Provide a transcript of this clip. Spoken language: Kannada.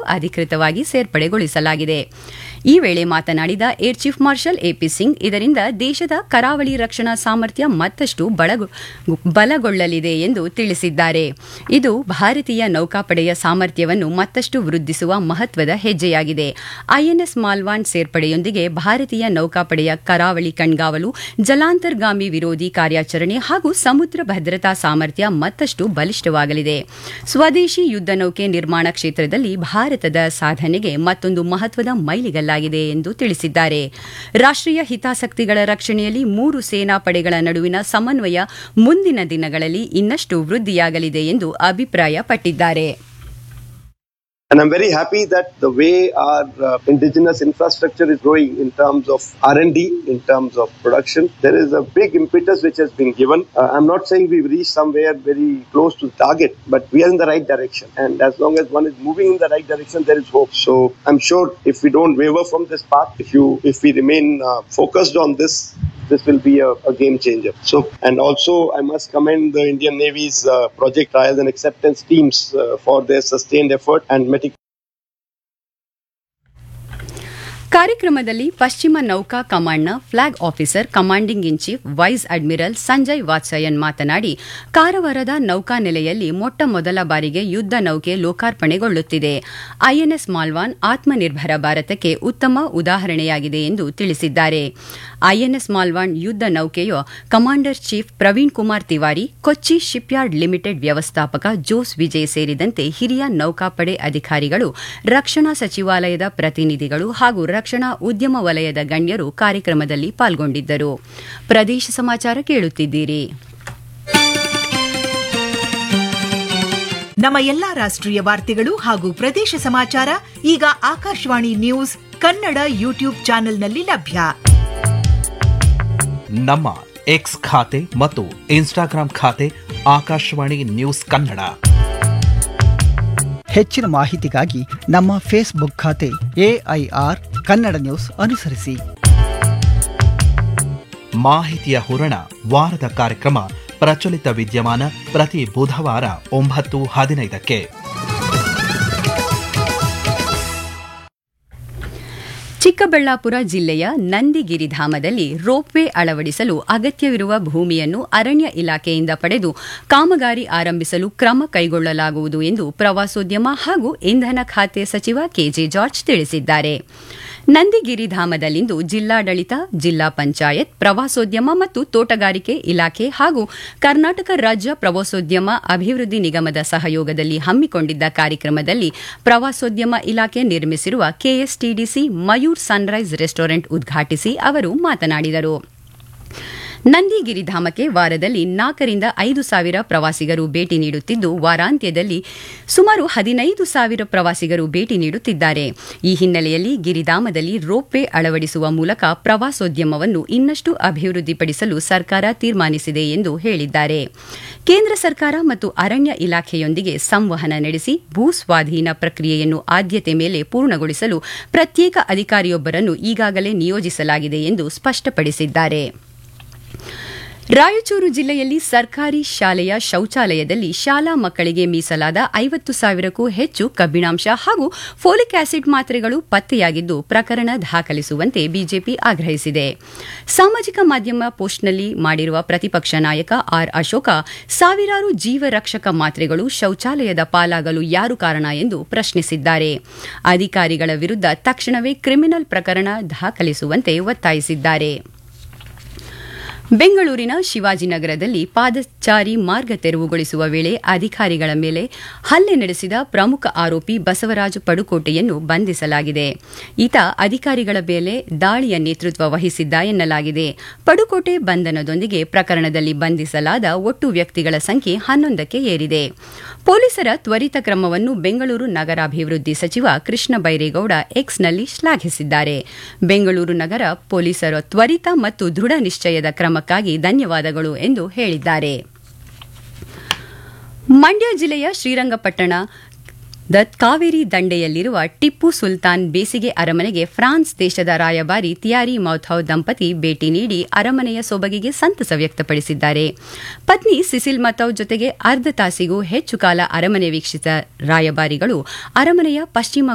ಅಧಿಕೃತವಾಗಿ ಸೇರ್ಪಡೆಗೊಳಿಸಲಾಗಿದೆ ಈ ವೇಳೆ ಮಾತನಾಡಿದ air chief marshal A P Singh ಇದರಿಂದ ದೇಶದ ಕರಾವಳಿ ರಕ್ಷಣಾ ಸಾಮರ್ಥ್ಯ ಮತ್ತಷ್ಟು ಬಲಗೊಳ್ಳಲಿದೆ ಎಂದು ತಿಳಿಸಿದ್ದಾರೆ ಇದು ಭಾರತೀಯ ನೌಕಾಪಡೆಯ ಸಾಮರ್ಥ್ಯವನ್ನು ಮತ್ತಷ್ಟು ವೃದ್ಧಿಸುವ ಮಹತ್ವದ ಹೆಜ್ಜೆಯಾಗಿದೆ ಐಎನ್ಎಸ್ ಮಾಲ್ವಾನ್ ಸೇರ್ಪಡೆಯೊಂದಿಗೆ ಭಾರತೀಯ ನೌಕಾಪಡೆಯ ಕರಾವಳಿ ಕಣ್ಗಾವಲು ಜಲಾಂತರ್ಗಾಮಿ ವಿರೋಧಿ ಕಾರ್ಯಾಚರಣೆ ಹಾಗೂ ಸಮುದ್ರ ಭದ್ರತಾ ಸಾಮರ್ಥ್ಯ ಮತ್ತಷ್ಟು ಬಲಿಷ್ಠವಾಗಲಿದೆ ಸ್ವದೇಶಿ ಯುದ್ಧ ನೌಕೆ ನಿರ್ಮಾಣ ಕ್ಷೇತ್ರದಲ್ಲಿ ಭಾರತದ ಸಾಧನೆಗೆ ಮತ್ತೊಂದು ಮಹತ್ವದ ಮೈಲಿಗಲ್ಲಾಗಿದೆ ಎಂದು ತಿಳಿಸಿದ್ದಾರೆ ರಾಷ್ಟೀಯ ಹಿತಾಸಕ್ತಿಗಳ ರಕ್ಷಣೆಯಲ್ಲಿ ಮೂರು ಸೇನಾ ಪಡೆಗಳ ನಡುವಿನ ಸಮನ್ವಯ ಮುಂದಿನ ದಿನಗಳಲ್ಲಿ ಇನ್ನಷ್ಟು ವೃದ್ಧಿಯಾಗಲಿದೆ ಎಂದು ಅಭಿಪ್ರಾಯಪಟ್ಟಿದ್ದಾರೆ And I'm very happy that the way our uh, indigenous infrastructure is growing in terms of R&D, in terms of production, there is a big impetus which has been given. Uh, I'm not saying we've reached somewhere very close to the target, but we are in the right direction. And as long as one is moving in the right direction, there is hope. So I'm sure if we don't waver from this path, if you, if we remain uh, focused on this, this will be a, a, game changer. So, and also I must commend the Indian Navy's uh, project trials and acceptance teams uh, for their sustained effort and meticulous. ಕಾರ್ಯಕ್ರಮದಲ್ಲಿ ಪಶ್ಚಿಮ ನೌಕಾ ಕಮಾಂಡ್ನ flag officer commanding in chief vice admiral Sanjay Vatsayan ಮಾತನಾಡಿ ಕಾರವಾರದ ನೌಕಾನೆಲೆಯಲ್ಲಿ ಮೊಟ್ಟ ಮೊದಲ ಬಾರಿಗೆ ಯುದ್ಧ ನೌಕೆ ಲೋಕಾರ್ಪಣೆಗೊಳ್ಳುತ್ತಿದೆ ಐಎನ್ಎಸ್ ಮಾಲ್ವಾನ್ ಆತ್ಮನಿರ್ಭರ ಭಾರತಕ್ಕೆ ಉತ್ತಮ ಉದಾಹರಣೆಯಾಗಿದೆ ಎಂದು ತಿಳಿಸಿದ್ದಾರೆ ಐಎನ್ಎಸ್ ಮಾಲ್ವಾನ್ ಯುದ್ಧ ನೌಕೆಯ commander chief Praveen Kumar Tiwari Kochi shipyard limited ವ್ಯವಸ್ಥಾಪಕ ಜೋಸ್ ವಿಜಯ್ ಸೇರಿದಂತೆ ಹಿರಿಯ ನೌಕಾಪಡೆ ಅಧಿಕಾರಿಗಳು ರಕ್ಷಣಾ ಸಚಿವಾಲಯದ ಪ್ರತಿನಿಧಿಗಳು ಹಾಗೂ ರಕ್ಷಣಾ ಉದ್ಯಮ ವಲಯದ ಗಣ್ಯರು ಕಾರ್ಯಕ್ರಮದಲ್ಲಿ ಪಾಲ್ಗೊಂಡಿದ್ದರು ಪ್ರದೇಶ ಸಮಾಚಾರ ಕೇಳುತ್ತಿದ್ದೀರಿ ನಮ್ಮ ಎಲ್ಲಾ ರಾಷ್ಟ್ರೀಯ ವಾರ್ತೆಗಳು ಹಾಗೂ ಪ್ರದೇಶ ಸಮಾಚಾರ ಈಗ ಆಕಾಶವಾಣಿ ನ್ಯೂಸ್ ಕನ್ನಡ ಯೂಟ್ಯೂಬ್ ಚಾನೆಲ್ನಲ್ಲಿ ಲಭ್ಯ ನಮ್ಮ ಎಕ್ಸ್ ಖಾತೆ ಮತ್ತು ಇನ್ಸ್ಟಾಗ್ರಾಂ ಖಾತೆ ಆಕಾಶವಾಣಿ ನ್ಯೂಸ್ ಕನ್ನಡ ಹೆಚ್ಚಿನ ಮಾಹಿತಿಗಾಗಿ ನಮ್ಮ ಫೇಸ್ಬುಕ್ ಖಾತೆ ಎಐಆರ್ ಕನ್ನಡ ನ್ಯೂಸ್ ಅನುಸರಿಸಿ ಮಾಹಿತಿಯ ಹೂರಣ ವಾರದ ಕಾರ್ಯಕ್ರಮ ಪ್ರಚಲಿತ ವಿದ್ಯಮಾನ ಪ್ರತಿ ಬುಧವಾರ ಒಂಬತ್ತು ಹದಿನೈದಕ್ಕೆ ಚಿಕ್ಕಬಳ್ಳಾಪುರ ಜಿಲ್ಲೆಯ ನಂದಿಗಿರಿಧಾಮದಲ್ಲಿ ರೋಪ್ವೇ ಅಳವಡಿಸಲು ಅಗತ್ಯವಿರುವ ಭೂಮಿಯನ್ನು ಅರಣ್ಯ ಇಲಾಖೆಯಿಂದ ಪಡೆದು ಕಾಮಗಾರಿ ಆರಂಭಿಸಲು ಕ್ರಮ ಕೈಗೊಳ್ಳಲಾಗುವುದು ಎಂದು ಪ್ರವಾಸೋದ್ಯಮ ಹಾಗೂ ಇಂಧನ ಖಾತೆ ಸಚಿವ ಕೆಜೆ ಜಾರ್ಜ್ ತಿಳಿಸಿದ್ದಾರೆ ನಂದಿಗಿರಿಧಾಮದಲ್ಲಿಂದು ಜಿಲ್ಲಾಡಳಿತ ಜಿಲ್ಲಾ ಪಂಚಾಯತ್ ಪ್ರವಾಸೋದ್ಯಮ ಮತ್ತು ತೋಟಗಾರಿಕೆ ಇಲಾಖೆ ಹಾಗೂ ಕರ್ನಾಟಕ ರಾಜ್ಯ ಪ್ರವಾಸೋದ್ಯಮ ಅಭಿವೃದ್ಧಿ ನಿಗಮದ ಸಹಯೋಗದಲ್ಲಿ ಹಮ್ಮಿಕೊಂಡಿದ್ದ ಕಾರ್ಯಕ್ರಮದಲ್ಲಿ ಪ್ರವಾಸೋದ್ಯಮ ಇಲಾಖೆ ನಿರ್ಮಿಸಿರುವ ಕೆಎಸ್ಟಿಡಿಸಿ ಮಯೂರ್ ಸನ್ರೈಸ್ ರೆಸ್ಟೋರೆಂಟ್ ಉದ್ಘಾಟಿಸಿ ಅವರು ಮಾತನಾಡಿದರು ನಂದಿಗಿರಿಧಾಮಕ್ಕೆ ವಾರದಲ್ಲಿ ನಾಲ್ಕರಿಂದ ಐದು ಸಾವಿರ ಪ್ರವಾಸಿಗರು ಭೇಟಿ ನೀಡುತ್ತಿದ್ದು ವಾರಾಂತ್ಯದಲ್ಲಿ ಸುಮಾರು ಹದಿನೈದು ಸಾವಿರ ಪ್ರವಾಸಿಗರು ಭೇಟಿ ನೀಡುತ್ತಿದ್ದಾರೆ ಈ ಹಿನ್ನೆಲೆಯಲ್ಲಿ ಗಿರಿಧಾಮದಲ್ಲಿ ರೋಪ್ವೇ ಅಳವಡಿಸುವ ಮೂಲಕ ಪ್ರವಾಸೋದ್ಯಮವನ್ನು ಇನ್ನಷ್ಟು ಅಭಿವೃದ್ಧಿಪಡಿಸಲು ಸರ್ಕಾರ ತೀರ್ಮಾನಿಸಿದೆ ಎಂದು ಹೇಳಿದ್ದಾರೆ ಕೇಂದ್ರ ಸರ್ಕಾರ ಮತ್ತು ಅರಣ್ಯ ಇಲಾಖೆಯೊಂದಿಗೆ ಸಂವಹನ ನಡೆಸಿ ಭೂ ಸ್ವಾಧೀನ ಪ್ರಕ್ರಿಯೆಯನ್ನು ಆದ್ಯತೆ ಮೇಲೆ ಪೂರ್ಣಗೊಳಿಸಲು ಪ್ರತ್ಯೇಕ ಅಧಿಕಾರಿಯೊಬ್ಬರನ್ನು ಈಗಾಗಲೇ ನಿಯೋಜಿಸಲಾಗಿದೆ ಎಂದು ಸ್ಪಷ್ಟಪಡಿಸಿದ್ದಾರೆ ರಾಯಚೂರು ಜಿಲ್ಲೆಯಲ್ಲಿ ಸರ್ಕಾರಿ ಶಾಲೆಯ ಶೌಚಾಲಯದಲ್ಲಿ ಶಾಲಾ ಮಕ್ಕಳಿಗೆ ಮೀಸಲಾದ ಐವತ್ತು ಸಾವಿರಕ್ಕೂ ಹೆಚ್ಚು ಕಬ್ಬಿಣಾಂಶ ಹಾಗೂ ಫೋಲಿಕ್ ಆಸಿಡ್ ಮಾತ್ರೆಗಳು ಪತ್ತೆಯಾಗಿದ್ದು ಪ್ರಕರಣ ದಾಖಲಿಸುವಂತೆ ಬಿಜೆಪಿ ಆಗ್ರಹಿಸಿದೆ ಸಾಮಾಜಿಕ ಮಾಧ್ಯಮ ಪೋಸ್ಟ್ನಲ್ಲಿ ಮಾಡಿರುವ ಪ್ರತಿಪಕ್ಷ ನಾಯಕ ಆರ್ ಅಶೋಕ ಸಾವಿರಾರು ಜೀವರಕ್ಷಕ ಮಾತ್ರೆಗಳು ಶೌಚಾಲಯದ ಪಾಲಾಗಲು ಯಾರು ಕಾರಣ ಎಂದು ಪ್ರಶ್ನಿಸಿದ್ದಾರೆ ಅಧಿಕಾರಿಗಳ ವಿರುದ್ಧ ತಕ್ಷಣವೇ ಕ್ರಿಮಿನಲ್ ಪ್ರಕರಣ ದಾಖಲಿಸುವಂತೆ ಒತ್ತಾಯಿಸಿದ್ದಾರೆ ಬೆಂಗಳೂರಿನ ಶಿವಾಜಿನಗರದಲ್ಲಿ ಪಾದಚಾರಿ ಮಾರ್ಗ ತೆರವುಗೊಳಿಸುವ ವೇಳೆ ಅಧಿಕಾರಿಗಳ ಮೇಲೆ ಹಲ್ಲೆ ನಡೆಸಿದ ಪ್ರಮುಖ ಆರೋಪಿ ಬಸವರಾಜು ಪಡುಕೋಟೆಯನ್ನು ಬಂಧಿಸಲಾಗಿದೆ ಈತ ಅಧಿಕಾರಿಗಳ ಮೇಲೆ ದಾಳಿಯ ನೇತೃತ್ವ ವಹಿಸಿದ್ದ ಎನ್ನಲಾಗಿದೆ ಪಡುಕೋಟೆ ಬಂಧನದೊಂದಿಗೆ ಪ್ರಕರಣದಲ್ಲಿ ಬಂಧಿಸಲಾದ ಒಟ್ಟು ವ್ಯಕ್ತಿಗಳ ಸಂಖ್ಯೆ ಹನ್ನೊಂದಕ್ಕೆ ಏರಿದೆ ಪೊಲೀಸರ ತ್ವರಿತ ಕ್ರಮವನ್ನು ಬೆಂಗಳೂರು ನಗರಾಭಿವೃದ್ಧಿ ಸಚಿವ ಕೃಷ್ಣ ಬೈರೇಗೌಡ ಎಕ್ಸ್ನಲ್ಲಿ ಶ್ಲಾಘಿಸಿದ್ದಾರೆ ಬೆಂಗಳೂರು ನಗರ ಪೊಲೀಸರ ತ್ವರಿತ ಮತ್ತು ದೃಢ ನಿಶ್ಚಯದ ಕ್ರಮಕ್ಕಾಗಿ ಧನ್ಯವಾದಗಳು ಎಂದು ಹೇಳಿದ್ದಾರೆ ಮಂಡ್ಯ ಜಿಲ್ಲೆಯ ಶ್ರೀರಂಗಪಟ್ಟಣ ದ ಕಾವೇರಿ ದಂಡೆಯಲ್ಲಿರುವ ಟಿಪ್ಪು ಸುಲ್ತಾನ್ ಬೇಸಿಗೆ ಅರಮನೆಗೆ ಫ್ರಾನ್ಸ್ ದೇಶದ ರಾಯಭಾರಿ ತಿಯಾರಿ ಮೌಥೌ ದಂಪತಿ ಭೇಟಿ ನೀಡಿ ಅರಮನೆಯ ಸೊಬಗಿಗೆ ಸಂತಸ ವ್ಯಕ್ತಪಡಿಸಿದ್ದಾರೆ ಪತ್ನಿ ಸಿಸಿಲ್ ಮಥೌ ಜೊತೆಗೆ ಅರ್ಧ ತಾಸಿಗೂ ಹೆಚ್ಚು ಕಾಲ ಅರಮನೆ ವೀಕ್ಷಿಸಿದ ರಾಯಭಾರಿಗಳು ಅರಮನೆಯ ಪಶ್ಚಿಮ